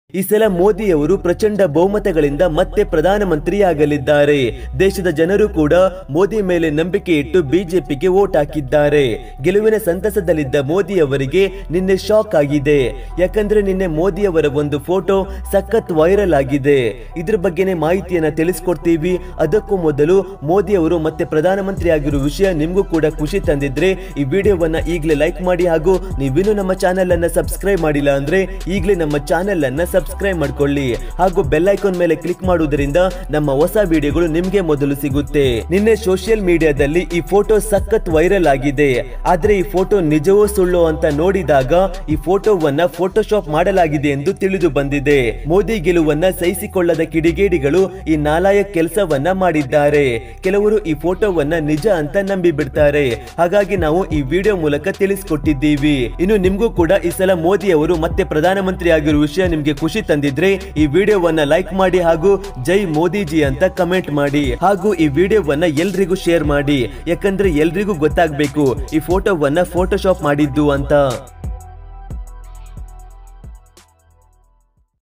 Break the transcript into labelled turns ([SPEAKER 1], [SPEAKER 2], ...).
[SPEAKER 1] ಈ ಸಲ ಮೋದಿಯವರು ಪ್ರಚಂಡ ಬಹುಮತಗಳಿಂದ ಮತ್ತೆ ಪ್ರಧಾನಮಂತ್ರಿಯಾಗಲಿದ್ದಾರೆ ದೇಶದ ಜನರು ಕೂಡ ಮೋದಿ ಮೇಲೆ ನಂಬಿಕೆ ಇಟ್ಟು ಬಿಜೆಪಿಗೆ ವೋಟ್ ಹಾಕಿದ್ದಾರೆ ಗೆಲುವಿನ ಸಂತಸದಲ್ಲಿದ್ದ ಮೋದಿ ಅವರಿಗೆ ನಿನ್ನೆ ಶಾಕ್ ಆಗಿದೆ ಯಾಕಂದ್ರೆ ನಿನ್ನೆ ಮೋದಿ ಅವರ ಒಂದು ಫೋಟೋ ಸಖತ್ ವೈರಲ್ ಆಗಿದೆ ಇದ್ರ ಬಗ್ಗೆನೇ ಮಾಹಿತಿಯನ್ನ ತಿಳಿಸ್ಕೊಡ್ತೀವಿ ಅದಕ್ಕೂ ಮೊದಲು ಮೋದಿ ಅವರು ಮತ್ತೆ ಪ್ರಧಾನಮಂತ್ರಿ ಆಗಿರೋ ವಿಷಯ ನಿಮ್ಗೂ ಕೂಡ ಖುಷಿ ತಂದಿದ್ರೆ ಈ ವಿಡಿಯೋವನ್ನ ಈಗಲೇ ಲೈಕ್ ಮಾಡಿ ಹಾಗೂ ನೀವಿನ್ನೂ ನಮ್ಮ ಚಾನೆಲ್ ಅನ್ನ ಸಬ್ಸ್ಕ್ರೈಬ್ ಮಾಡಿಲ್ಲ ಅಂದ್ರೆ ಈಗಲೇ ನಮ್ಮ ಚಾನೆಲ್ ಅನ್ನ ಸಬ್ಸ್ಕ್ರೈಬ್ ಮಾಡ್ಕೊಳ್ಳಿ ಹಾಗೂ ಬೆಲ್ ಐಕಾನ್ ಮೇಲೆ ಕ್ಲಿಕ್ ಮಾಡುವುದರಿಂದ ನಮ್ಮ ಹೊಸ ವಿಡಿಯೋಗಳು ನಿಮ್ಗೆ ಮೊದಲು ಸಿಗುತ್ತೆ ನಿನ್ನೆ ಸೋಷಿಯಲ್ ಮೀಡಿಯಾದಲ್ಲಿ ಈ ಫೋಟೋ ಸಖತ್ ವೈರಲ್ ಆಗಿದೆ ಆದ್ರೆ ಈ ಫೋಟೋ ನಿಜವೋ ಸುಳ್ಳು ಅಂತ ನೋಡಿದಾಗ ಈ ಫೋಟೋವನ್ನ ಫೋಟೋಶಾಪ್ ಮಾಡಲಾಗಿದೆ ಎಂದು ತಿಳಿದು ಬಂದಿದೆ ಮೋದಿ ಗೆಲುವನ್ನ ಸಹಿಸಿಕೊಳ್ಳದ ಕಿಡಿಗೇಡಿಗಳು ಈ ನಾಲಾಯ ಕೆಲಸವನ್ನ ಮಾಡಿದ್ದಾರೆ ಕೆಲವರು ಈ ಫೋಟೋವನ್ನ ನಿಜ ಅಂತ ನಂಬಿ ಬಿಡ್ತಾರೆ ಹಾಗಾಗಿ ನಾವು ಈ ವಿಡಿಯೋ ಮೂಲಕ ತಿಳಿಸ್ಕೊಟ್ಟಿದ್ದೀವಿ ಇನ್ನು ನಿಮ್ಗೂ ಕೂಡ ಈ ಸಲ ಮೋದಿ ಅವರು ಮತ್ತೆ ಪ್ರಧಾನಮಂತ್ರಿ ಆಗಿರುವ ವಿಷಯ ನಿಮ್ಗೆ ಖುಷಿ ತಂದಿದ್ರೆ ಈ ವಿಡಿಯೋವನ್ನ ಲೈಕ್ ಮಾಡಿ ಹಾಗೂ ಜೈ ಮೋದಿಜಿ ಅಂತ ಕಮೆಂಟ್ ಮಾಡಿ ಹಾಗೂ ಈ ವಿಡಿಯೋವನ್ನ ಎಲ್ರಿಗೂ ಶೇರ್ ಮಾಡಿ ಯಾಕಂದ್ರೆ ಎಲ್ರಿಗೂ ಗೊತ್ತಾಗ್ಬೇಕು ಈ ಫೋಟೋವನ್ನ ಫೋಟೋಶಾಪ್ ಮಾಡಿದ್ದು ಅಂತ